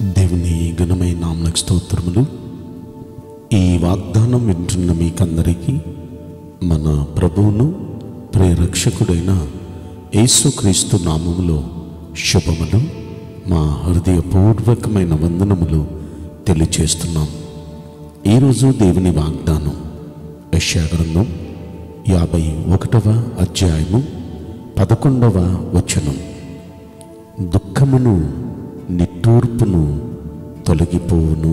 దేవుని ఘనమైన నామలకు స్తోత్రములు ఈ వాగ్దానం వింటున్న మీకందరికీ మన ప్రభువును ప్రేరక్షకుడైన యేసుక్రీస్తు నామములో శుభములు మా హృదయపూర్వకమైన వందనములు తెలియచేస్తున్నాం ఈరోజు దేవుని వాగ్దానం యశాగ్రంథం యాభై ఒకటవ అధ్యాయము పదకొండవ వచనం దుఃఖమును నిట్టూర్పును తొలగిపోవును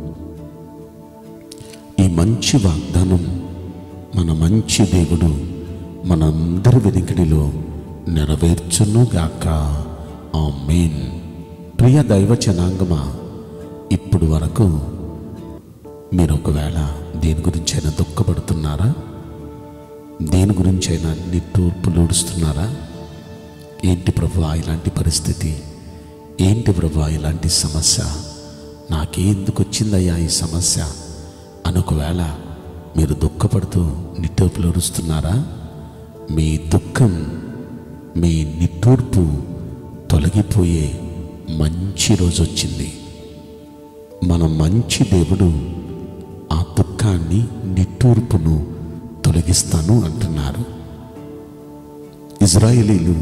ఈ మంచి వాగ్దానం మన మంచి దేవుడు మనందరి వెనుకడిలో నెరవేర్చునుగాక ఆమేన్ ప్రియ దైవ జనాంగమా ఇప్పుడు వరకు మీరు ఒకవేళ దేని గురించైనా దుఃఖపడుతున్నారా దేని గురించైనా నిట్టూర్పులు ఊడుస్తున్నారా ఏంటి ప్రభు ఇలాంటి పరిస్థితి ఏంటి ప్రభు ఇలాంటి సమస్య నాకెందుకు వచ్చిందయ్యా ఈ సమస్య అని ఒకవేళ మీరు దుఃఖపడుతూ నిట్టూర్పులు ఊడుస్తున్నారా మీ దుఃఖం మీ నిట్టూర్పు తొలగిపోయే మంచి రోజు వచ్చింది మన మంచి దేవుడు ఆ దుఃఖాన్ని నిట్టూర్పును తొలగిస్తాను అంటున్నారు ఇజ్రాయేలీలు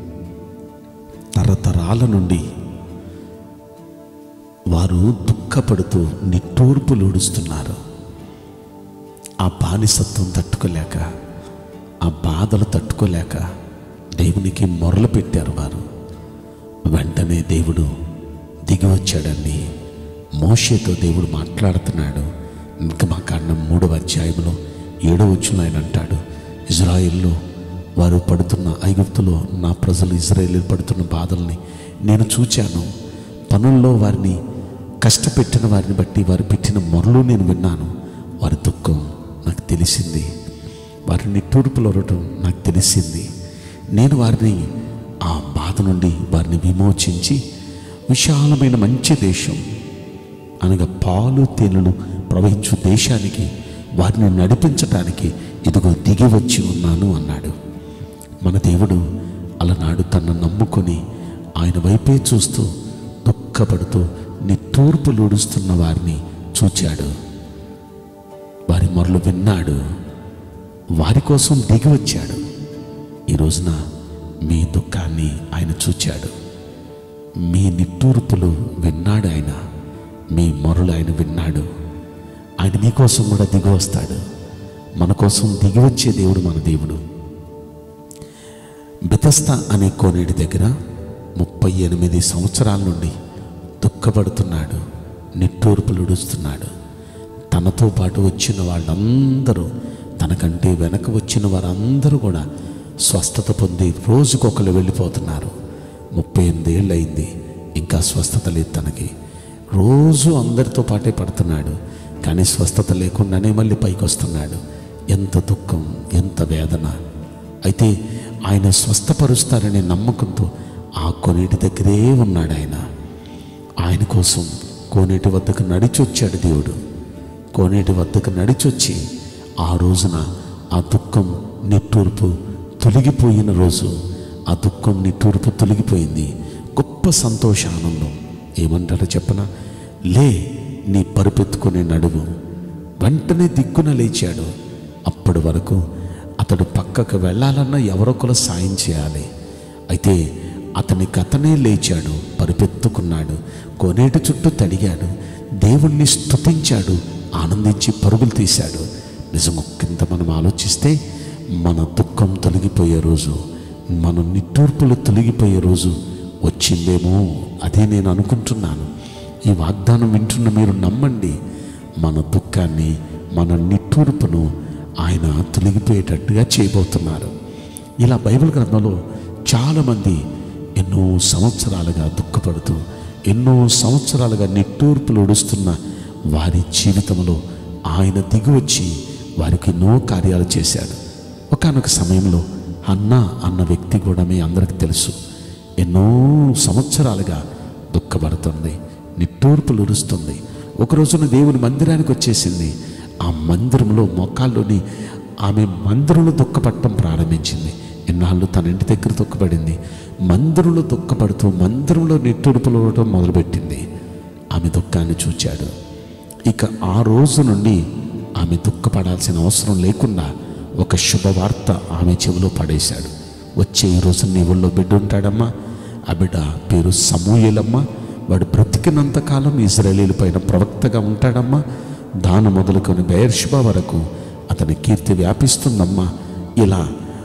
తరతరాల నుండి వారు దుఃఖపడుతూ నిట్టూర్పులుడుస్తున్నారు ఆ బానిసత్వం తట్టుకోలేక ఆ బాధలు తట్టుకోలేక దేవునికి మొరలు పెట్టారు వారు వెంటనే దేవుడు దిగి వచ్చాడండి మోషేతో దేవుడు మాట్లాడుతున్నాడు ఇంకా మా కారణం మూడవ అధ్యాయంలో ఏడవ వచ్చిన ఆయన అంటాడు ఇజ్రాయిల్లో వారు పడుతున్న ఐగుప్తులో నా ప్రజలు ఇజ్రాయేల్ పడుతున్న బాధల్ని నేను చూచాను పనుల్లో వారిని కష్టపెట్టిన వారిని బట్టి వారు పెట్టిన మొరలు నేను విన్నాను వారి దుఃఖం నాకు తెలిసింది వారి నిట్టూర్పులు వరటం నాకు తెలిసింది నేను వారిని ఆ బాధ నుండి వారిని విమోచించి విశాలమైన మంచి దేశం అనగా పాలు తేనెలు ప్రవహించు దేశానికి వారిని నడిపించటానికి ఇదిగో దిగి వచ్చి ఉన్నాను అన్నాడు మన దేవుడు అలనాడు తనను నమ్ముకొని ఆయన వైపే చూస్తూ దుఃఖపడుతూ నిట్టూర్పులుడుస్తున్న వారిని చూచాడు వారి మొరలు విన్నాడు వారి కోసం దిగి వచ్చాడు ఈ రోజున మీ దుఃఖాన్ని ఆయన చూచాడు మీ నిట్టూర్పులు విన్నాడు ఆయన మీ మొరలు ఆయన విన్నాడు ఆయన మీకోసం కూడా దిగి వస్తాడు మన కోసం దిగి వచ్చే దేవుడు మన దేవుడు బెతస్త అనే కోనేటి దగ్గర ముప్పై ఎనిమిది సంవత్సరాల నుండి దుఃఖపడుతున్నాడు నిట్టూర్పులుడుస్తున్నాడు తనతో పాటు వచ్చిన వాళ్ళందరూ తనకంటే వెనక వచ్చిన వారందరూ కూడా స్వస్థత పొంది రోజుకొకరు వెళ్ళిపోతున్నారు ముప్పై ఎనిమిది ఏళ్ళు అయింది ఇంకా స్వస్థత లేదు తనకి రోజు అందరితో పాటే పడుతున్నాడు కానీ స్వస్థత లేకుండానే మళ్ళీ పైకి వస్తున్నాడు ఎంత దుఃఖం ఎంత వేదన అయితే ఆయన స్వస్థపరుస్తారనే నమ్మకంతో ఆ కొనేటి దగ్గరే ఉన్నాడు ఆయన ఆయన కోసం కోనేటి వద్దకు నడిచొచ్చాడు దేవుడు కోనేటి వద్దకు నడిచొచ్చి ఆ రోజున ఆ దుఃఖం నిట్టూర్పు తొలగిపోయిన రోజు ఆ దుఃఖం నిట్టూర్పు తొలగిపోయింది గొప్ప సంతోషానందం ఏమంటారో చెప్పన లే నీ పరుపెత్తుకునే నడువు వెంటనే దిక్కున లేచాడు అప్పటి వరకు అతడు పక్కకు వెళ్ళాలన్నా ఎవరొకరు సాయం చేయాలి అయితే అతనికి అతనే లేచాడు పరిపెత్తుకున్నాడు కోనేటి చుట్టూ తడిగాడు దేవుణ్ణి స్తుతించాడు ఆనందించి పరుగులు తీశాడు నిజం ఒక్కింత మనం ఆలోచిస్తే మన దుఃఖం తొలగిపోయే రోజు మన నిట్టూర్పులు తొలగిపోయే రోజు వచ్చిందేమో అదే నేను అనుకుంటున్నాను ఈ వాగ్దానం వింటున్న మీరు నమ్మండి మన దుఃఖాన్ని మన నిట్టూర్పును ఆయన తొలగిపోయేటట్టుగా చేయబోతున్నారు ఇలా బైబిల్ గ్రంథంలో చాలామంది ఎన్నో సంవత్సరాలుగా దుఃఖపడుతూ ఎన్నో సంవత్సరాలుగా నిట్టూర్పులు ఉడుస్తున్న వారి జీవితంలో ఆయన దిగివచ్చి వారికి ఎన్నో కార్యాలు చేశాడు ఒకనొక సమయంలో అన్న అన్న వ్యక్తి కూడా మీ అందరికి తెలుసు ఎన్నో సంవత్సరాలుగా దుఃఖపడుతుంది నిట్టూర్పులు ఉరుస్తుంది ఒక రోజున దేవుని మందిరానికి వచ్చేసింది ఆ మందిరంలో మొక్కాల్లోని ఆమె మందిరంలో దుఃఖపడటం ప్రారంభించింది ఇన్నాళ్ళు తన ఇంటి దగ్గర దుఃఖపడింది మందిరంలో దుఃఖపడుతూ మందిరంలో నిట్టూర్పులు ఇవ్వడం మొదలుపెట్టింది దుఃఖాన్ని చూచాడు ఇక ఆ రోజు నుండి ఆమె దుఃఖపడాల్సిన అవసరం లేకుండా ఒక శుభవార్త ఆమె చెవిలో పడేశాడు వచ్చే ఈ రోజు నీ ఊళ్ళో బిడ్డ ఉంటాడమ్మా ఆ బిడ్డ పేరు సమూయేలమ్మ వాడు బ్రతికినంత కాలం ఇజ్రాయేలీల పైన ప్రవక్తగా ఉంటాడమ్మా దాని మొదలుకొని బెయర్షుబా వరకు అతని కీర్తి వ్యాపిస్తుందమ్మా ఇలా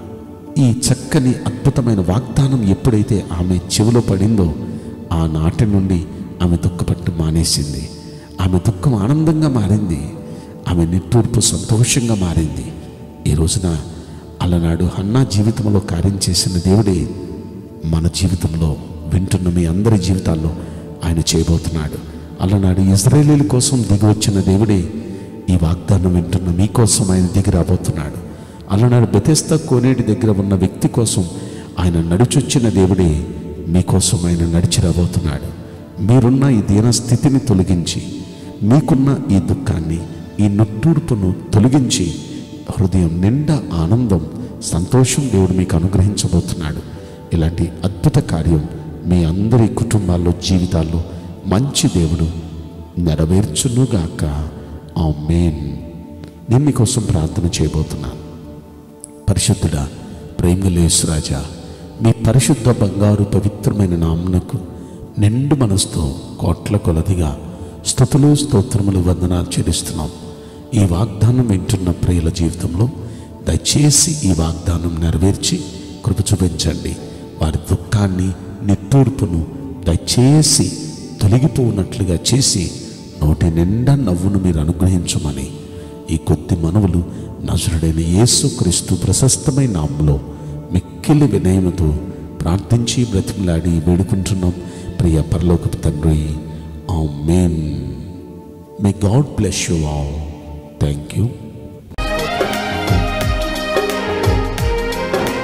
ఈ చక్కని అద్భుతమైన వాగ్దానం ఎప్పుడైతే ఆమె చెవిలో పడిందో ఆనాటి నుండి ఆమె దుఃఖపట్టు మానేసింది ఆమె దుఃఖం ఆనందంగా మారింది ఆమె నిట్టూర్పు సంతోషంగా మారింది ఈ రోజున అలనాడు హన్నా జీవితంలో కార్యం చేసిన దేవుడే మన జీవితంలో వింటున్న మీ అందరి జీవితాల్లో ఆయన చేయబోతున్నాడు అలనాడు ఇజ్రాయేలీల కోసం దిగి వచ్చిన దేవుడే ఈ వాగ్దానం వింటున్న మీకోసం ఆయన దిగి రాబోతున్నాడు అలనాడు బెతెస్తా కోనేటి దగ్గర ఉన్న వ్యక్తి కోసం ఆయన నడిచొచ్చిన దేవుడే మీకోసం ఆయన నడిచి రాబోతున్నాడు మీరున్న ఈ దీన స్థితిని తొలగించి మీకున్న ఈ దుఃఖాన్ని ఈ నుట్టూర్పును తొలగించి హృదయం నిండా ఆనందం సంతోషం దేవుడు మీకు అనుగ్రహించబోతున్నాడు ఇలాంటి అద్భుత కార్యం మీ అందరి కుటుంబాల్లో జీవితాల్లో మంచి దేవుడు నెరవేర్చునుగాక ఆ మేన్ నేను మీకోసం ప్రార్థన చేయబోతున్నాను పరిశుద్ధుడా ప్రేమలేసురాజా మీ పరిశుద్ధ బంగారు పవిత్రమైన నామునకు నిండు మనసుతో కోట్ల కొలదిగా స్థుతులు స్తోత్రములు వందనాలు చెల్లిస్తున్నాం ఈ వాగ్దానం వింటున్న ప్రియుల జీవితంలో దయచేసి ఈ వాగ్దానం నెరవేర్చి కృప చూపించండి వారి దుఃఖాన్ని నిట్టూర్పును దయచేసి తొలగిపోనట్లుగా చేసి నోటి నిండా నవ్వును మీరు అనుగ్రహించమని ఈ కొద్ది మనవులు నజరుడైన యేసుక్రీస్తు ప్రశస్తమైన నామములో మిక్కిలి వినయముతో ప్రార్థించి బ్రతిమలాడి వేడుకుంటున్నాం ప్రియ పరలోకపు తండ్రి amen may God bless you all thank you